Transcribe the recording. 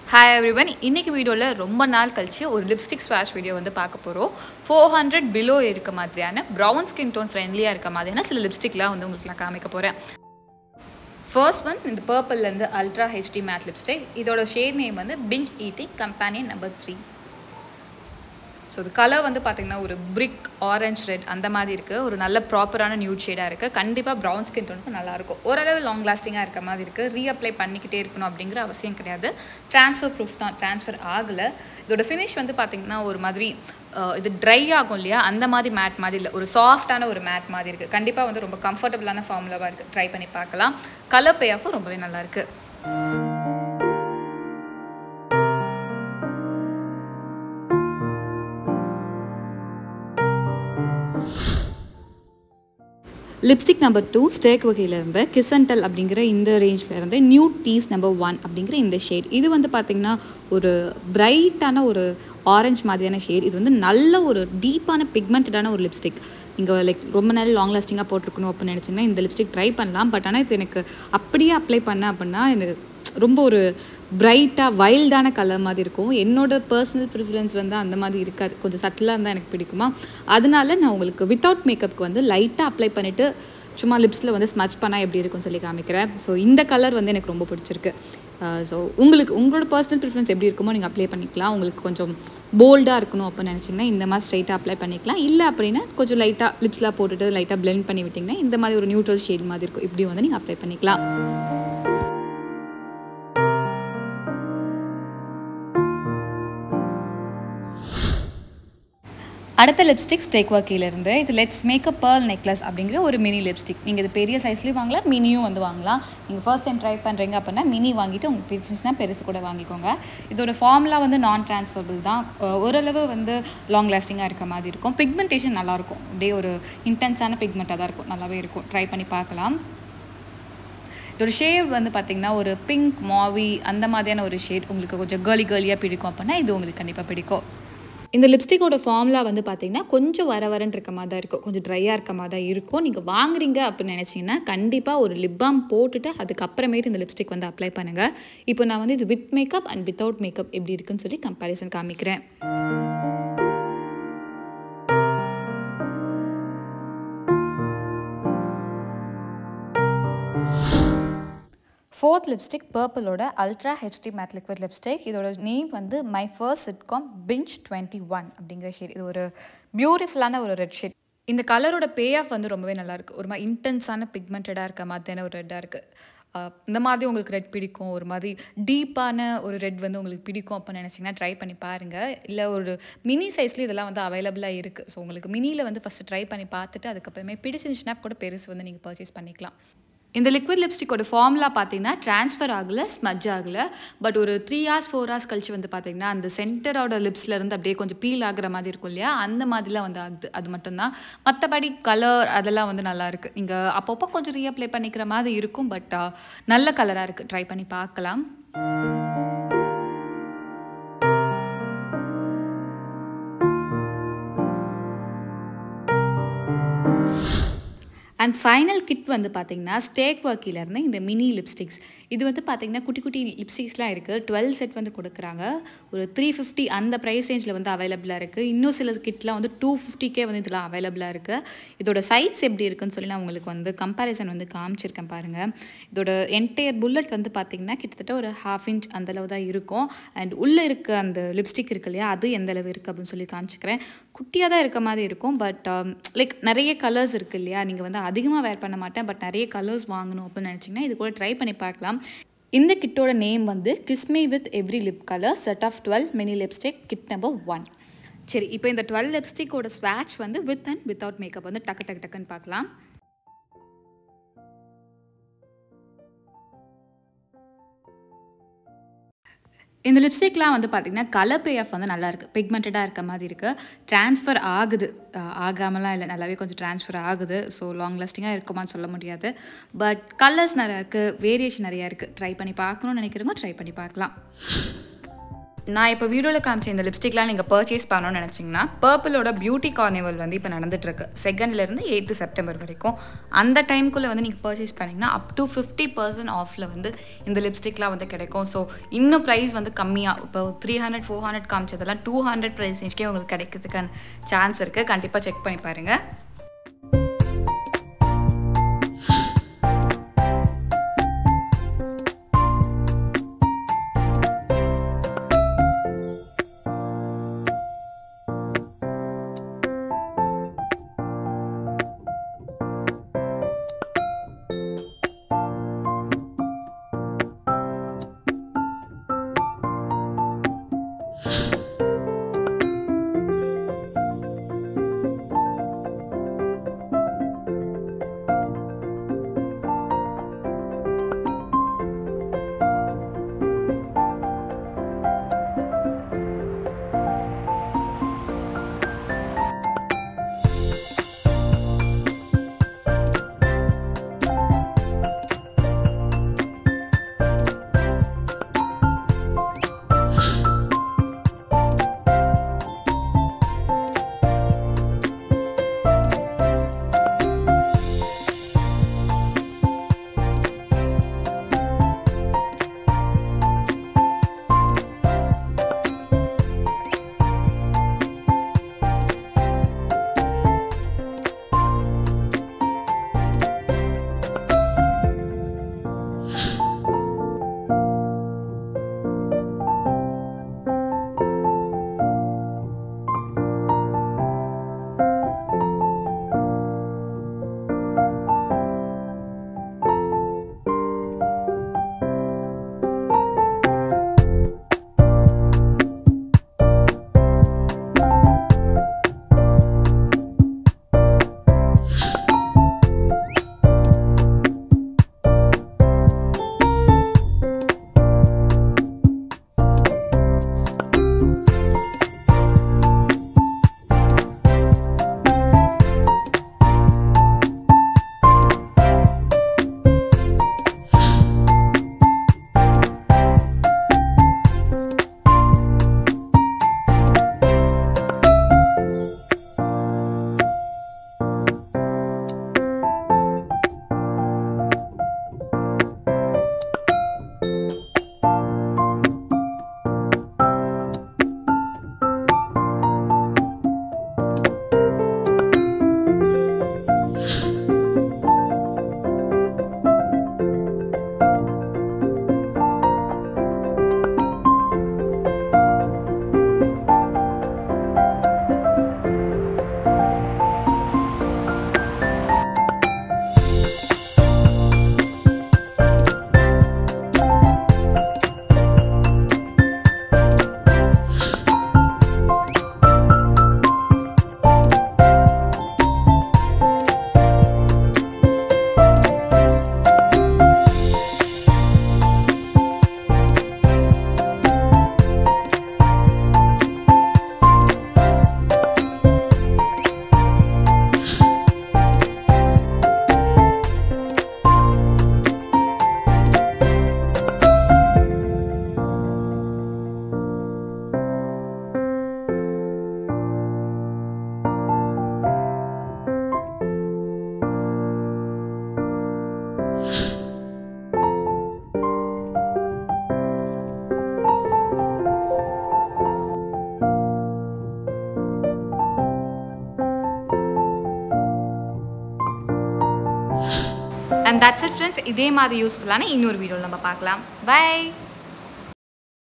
hi everyone இன்னைக்கு வீடியோவில் ரொம்ப நாள் கழிச்சு ஒரு லிப்ஸ்டிக் ஸ்வாஷ் வீடியோ வந்து பார்க்க போகிறோம் ஃபோர் ஹண்ட்ரட் பிலோ இருக்க மாதிரியான ப்ரௌன் ஸ்கின் டோன் ஃப்ரெண்ட்லியாக இருக்க மாதிரியான சில லிப்ஸ்டிக்லாம் வந்து உங்களுக்கு நான் காமிக்க போகிறேன் ஃபர்ஸ்ட் ஒன் இந்த பர்பிள்லேருந்து அல்ட்ரா ஹெச்டி மேட் லிப்ஸ்டிக் இதோட ஷேட் நேம் வந்து pinch eating companion number three so இது கலர் வந்து பார்த்திங்கன்னா ஒரு பிரிக் ஆரஞ்ச் ரெட் அந்த மாதிரி இருக்குது ஒரு நல்ல ப்ராப்பரான நியூட் ஷேடாக இருக்குது கண்டிப்பாக ப்ரௌன் ஸ்கின் டோனுக்கு நல்லாயிருக்கும் ஓரளவு லாங் லாஸ்டிங்காக இருக்க மாதிரி இருக்குது ரீஅப்ளை பண்ணிக்கிட்டே இருக்கணும் அப்படிங்கிற அவசியம் கிடையாது ட்ரான்ஸ்ஃபர் ப்ரூஃப் தான் ட்ரான்ஸ்ஃபர் ஆகலை இதோட ஃபினிஷ் வந்து பார்த்திங்கன்னா ஒரு மாதிரி அஹ், இது ட்ரை ஆகும் இல்லையா அந்த மாதிரி மேட் மாதிரி இல்லை ஒரு சாஃப்டான ஒரு மேட் மாதிரி இருக்குது கண்டிப்பாக வந்து ரொம்ப கம்ஃபர்டபுளான ஃபார்முலாவாக இருக்குது ட்ரை பண்ணி பார்க்கலாம் கலர் பே ஆஃபும் ரொம்பவே நல்லாயிருக்கு லிப்ஸ்டிக் நம்பர் டூ ஸ்டேக் வகையில் இருந்த கிசன்டல் அப்படிங்கிற இந்த ரேஞ்சில் இருந்து நியூ டீஸ் நம்பர் ஒன் அப்படிங்கிற இந்த ஷேட் இது வந்து பார்த்திங்கன்னா ஒரு பிரைட்டான ஒரு ஆரஞ்சு மாதிரியான ஷேட் இது வந்து நல்ல ஒரு டீப்பான பிக்மெண்டடான ஒரு லிப்ஸ்டிக் நீங்கள் லைக் ரொம்ப நேரம் லாங் லாஸ்டிங்காக போட்டிருக்கணும் அப்படின்னு நினச்சிங்கன்னா இந்த லிப்ஸ்டிக் ட்ரை பண்ணலாம் பட் ஆனால் இது எனக்கு அப்படியே அப்ளை பண்ணேன் அப்படின்னா எனக்கு ரொம்ப ஒரு பிரைட்டாக வைல்டான கலர் மாதிரி இருக்கும் என்னோட பர்சனல் ப்ரிஃபரன்ஸ் வந்து அந்த மாதிரி இருக்காது கொஞ்சம் சட்டிலாக இருந்தால் எனக்கு பிடிக்குமா அதனால நான் உங்களுக்கு வித்தவுட் மேக்கப்புக்கு வந்து லைட்டாக அப்ளை பண்ணிவிட்டு சும்மா லிப்ஸில் வந்து ஸ்மச் பண்ணால் எப்படி இருக்கும்னு சொல்லி காமிக்கிறேன் ஸோ இந்த கலர் வந்து எனக்கு ரொம்ப பிடிச்சிருக்கு ஸோ உங்களுக்கு உங்களோட பர்சனல் ப்ரிஃபரன்ஸ் எப்படி இருக்குமோ நீங்கள் அப்ளை பண்ணிக்கலாம் உங்களுக்கு கொஞ்சம் போல்டாக இருக்கணும் அப்படின்னு நினச்சிங்கன்னா இந்த மாதிரி ஸ்ட்ரைட்டாக அப்ளை பண்ணிக்கலாம் இல்லை அப்படின்னா கொஞ்சம் லைட்டாக லிப்ஸ்லாம் போட்டுட்டு லைட்டாக blend பண்ணி விட்டிங்கன்னா இந்த மாதிரி ஒரு நியூட்ரல் ஷேட் மாதிரி இருக்கும் இப்படி வந்து நீங்கள் அப்ளை பண்ணிக்கலாம் அடுத்த லிப்ஸ்டிக் ஸ்டேக் இருந்து இது லெட்ஸ் மேக்கப் பேர்ல் நெக்லஸ் அப்படிங்கிற ஒரு மினி லிப்ஸ்டிக் நீங்கள் இது பெரிய சைஸ்லேயும் வாங்கலாம் மினியும் வந்து வாங்கலாம் நீங்கள் ஃபர்ஸ்ட் டைம் ட்ரை பண்ணுறீங்க அப்படின்னா மினி வாங்கிட்டு உங்களுக்கு பிடிச்சிருந்துச்சுன்னா பெருசு கூட வாங்கிக்கோங்க இதோட ஃபார்முலா வந்து நான் ட்ரான்ஸ்ஃபர்பிள் தான் அஹ் ஓரளவு வந்து லாங் லாஸ்டிங்காக இருக்க மாதிரி இருக்கும் பிக்மெண்டேஷன் நல்லாயிருக்கும் அப்படியே ஒரு இன்டென்ஸான பிக்மெண்ட்டாக தான் இருக்கும் நல்லாவே இருக்கும் ட்ரை பண்ணி பார்க்கலாம் இதோட ஷேட் வந்து பார்த்திங்கன்னா ஒரு பிங்க் மாவி அந்த மாதிரியான ஒரு ஷேட் உங்களுக்கு கொஞ்சம் கேர்லி கேர்லியாக பிடிக்கும் அப்படின்னா இது உங்களுக்கு கண்டிப்பாக பிடிக்கும் இந்த லிப்ஸ்டிக்கோட ஃபார்முலா வந்து பார்த்தீங்கன்னா கொஞ்சம் வர வரன்னு இருக்க மாதிரி தான் இருக்கும் கொஞ்சம் ட்ரையாக இருக்க மாதிரி தான் இருக்கும் நீங்கள் வாங்குறீங்க அப்படின்னு நினச்சிங்கன்னா கண்டிப்பாக ஒரு லிப் பாம் போட்டுட்டு அதுக்கப்புறமேட்டு இந்த லிப்ஸ்டிக் வந்து அப்ளை பண்ணுங்கள் இப்போ நான் வந்து இது with makeup and without makeup எப்படி இருக்குன்னு சொல்லி கம்பேரிசன் காமிக்கிறேன் ஃபோர்த் லிப்ஸ்டிக் பர்பிளோட ultra HD matte liquid lipstick இதோட நேம் வந்து my first sitcom pinch twenty one அப்படிங்கிற ஷேட் இது ஒரு பியூட்டிஃபுல்லான ஒரு ரெட் ஷேட் இந்த கலரோட பே ஆஃப் வந்து ரொம்பவே நல்லாயிருக்கு ஒரு மாதிரி இன்டென்ஸான பிக்மெண்டடாக இருக்க மாதிரியான ஒரு ரெட்டாக இருக்குது இந்த மாதிரி உங்களுக்கு ரெட் பிடிக்கும் ஒரு மாதிரி டீப்பான ஒரு ரெட் வந்து உங்களுக்கு பிடிக்கும் அப்படின்னு நினச்சிங்கன்னா ட்ரை பண்ணி பாருங்கள் இல்லை ஒரு மினி சைஸ்லேயும் இதெல்லாம் வந்து அவைலபிளாக இருக்குது ஸோ உங்களுக்கு மினியில் வந்து ஃபஸ்ட்டு ட்ரை பண்ணி பார்த்துட்டு அதுக்கப்புறமே பிடிச்சிருந்துச்சுன்னா கூட பெருசு வந்து நீங்கள் பர்ச்சேஸ் பண்ணிக்கலாம் இந்த லிக்விட் லிப்ஸ்டிக்கோட ஃபார்முலா பார்த்தீங்கன்னா ட்ரான்ஸ்ஃபர் ஆகலை ஸ்மஜ் ஆகலை பட் ஒரு த்ரீ ஹார்ஸ் ஃபோர் ஹார்ஸ் கழிச்சு வந்து பார்த்தீங்கன்னா அந்த சென்டரோட லிப்ஸ்ல இருந்து அப்படியே கொஞ்சம் பீல் ஆகுற மாதிரி இருக்கும் இல்லையா அந்த மாதிரிலாம் வந்து ஆகுது அது மட்டும்தான் மற்றபடி கலர் அதெல்லாம் வந்து நல்லா இருக்கு நீங்கள் அப்பப்போ கொஞ்சம் ரீஅப்ளை பண்ணிக்கிற மாதிரி இருக்கும் பட் நல்ல கலராக இருக்குது ட்ரை பண்ணி பார்க்கலாம் அண்ட் ஃபைனல் கிட் வந்து பார்த்தீங்கன்னா ஸ்டேக் ஒர்க்கிலேருந்து இந்த மினி லிப்ஸ்டிக்ஸ் இது வந்து பார்த்தீங்கன்னா குட்டி குட்டி லிப்ஸ்டிக்ஸ்லாம் இருக்குது டுவெல் செட் வந்து கொடுக்குறாங்க ஒரு த்ரீ ஃபிஃப்டி அந்த ப்ரைஸ் ரேஞ்சில் வந்து அவைலபிளாக இருக்குது இன்னும் சில கிட்லாம் வந்து டூ ஃபிஃப்டிக்கே வந்து இதெல்லாம் அவைலபிளாக இருக்குது இதோட சைஸ் எப்படி இருக்குன்னு சொல்லி நான் உங்களுக்கு வந்து கம்பேரிசன் வந்து காமிச்சிருக்கேன் பாருங்கள் இதோட என்டையர் புல்லட் வந்து பார்த்தீங்கன்னா கிட்டத்தட்ட ஒரு ஹாஃப் இன்ச் அந்த அளவு தான் இருக்கும் அண்ட் உள்ளே இருக்க அந்த லிப்ஸ்டிக் இருக்கு இல்லையா அது எந்த அளவு இருக்குது அப்படின்னு சொல்லி காமிச்சிக்கிறேன் குட்டியாக தான் இருக்க மாதிரி இருக்கும் பட் லைக் நிறைய கலர்ஸ் இருக்குது இல்லையா நீங்கள் வந்து அதிகமாக வேர் பண்ண மாட்டேன் பட் நிறைய கலர்ஸ் வாங்கணும் அப்படின்னு நினச்சிங்கன்னா இது கூட ட்ரை பண்ணி பார்க்கலாம் இந்த கிட்டோட நேம் வந்து kiss me with every lip colour set of twelve mini lipstick kit number one சரி இப்போ இந்த டுவெல் லிப்ஸ்டிக்கோட ஸ்வாட்ச் வந்து வித் அண்ட் வித்தவுட் மேக்கப் வந்து டக்கு டக்கு டக்குன்னு பார்க்கலாம் இந்த லிப்ஸ்டிக்லாம் வந்து பார்த்திங்கன்னா கலர் பே ஆஃப் வந்து நல்லா இருக்குது பிக்மெண்டடாக இருக்க மாதிரி இருக்குது ட்ரான்ஸ்ஃபர் ஆகுது அஹ் ஆகாமலாம் இல்லை நல்லாவே கொஞ்சம் ட்ரான்ஸ்ஃபர் ஆகுது ஸோ லாங் லாஸ்டிங்காக இருக்குமான்னு சொல்ல முடியாது பட் கலர்ஸ் நிறையா இருக்குது வேரியேஷன் நிறையா இருக்குது ட்ரை பண்ணி பார்க்கணும்னு நினைக்கிறவங்க ட்ரை பண்ணி பார்க்கலாம் நான் இப்போ வீடியோவில் காமிச்ச இந்த லிப்ஸ்டிக்லாம் நீங்கள் பர்ச்சேஸ் பண்ணணும்னு நினச்சிங்கன்னா பர்பிளோட பியூட்டி கார்னிவல் வந்து இப்போ நடந்துட்டுருக்கு செகண்ட்லேருந்து எயித்து செப்டம்பர் வரைக்கும் அந்த டைம்குள்ளே வந்து நீங்கள் பர்ச்சேஸ் பண்ணிங்கன்னா அப் டு ஃபிஃப்டி பர்சன்ட் ஆஃபில் வந்து இந்த லிப்ஸ்டிக்லாம் வந்து கிடைக்கும் ஸோ இன்னும் ப்ரைஸ் வந்து கம்மியாக இப்போ த்ரீ ஹண்ட்ரட் ஃபோர் ஹண்ட்ரட் காமிச்சதெல்லாம் டூ ஹண்ட்ரட் ப்ரைஸ் ரேஞ்ச்க்கே உங்களுக்கு கிடைக்கிறதுக்கான சான்ஸ் இருக்குது கண்டிப்பாக செக் பண்ணி பாருங்கள் அண்ட் தட்ஸ் இட் ஃப்ரெண்ட்ஸ் இதே மாதிரி யூஸ்ஃபுல்லான இன்னொரு வீடியோவில் நம்ம பார்க்கலாம் பை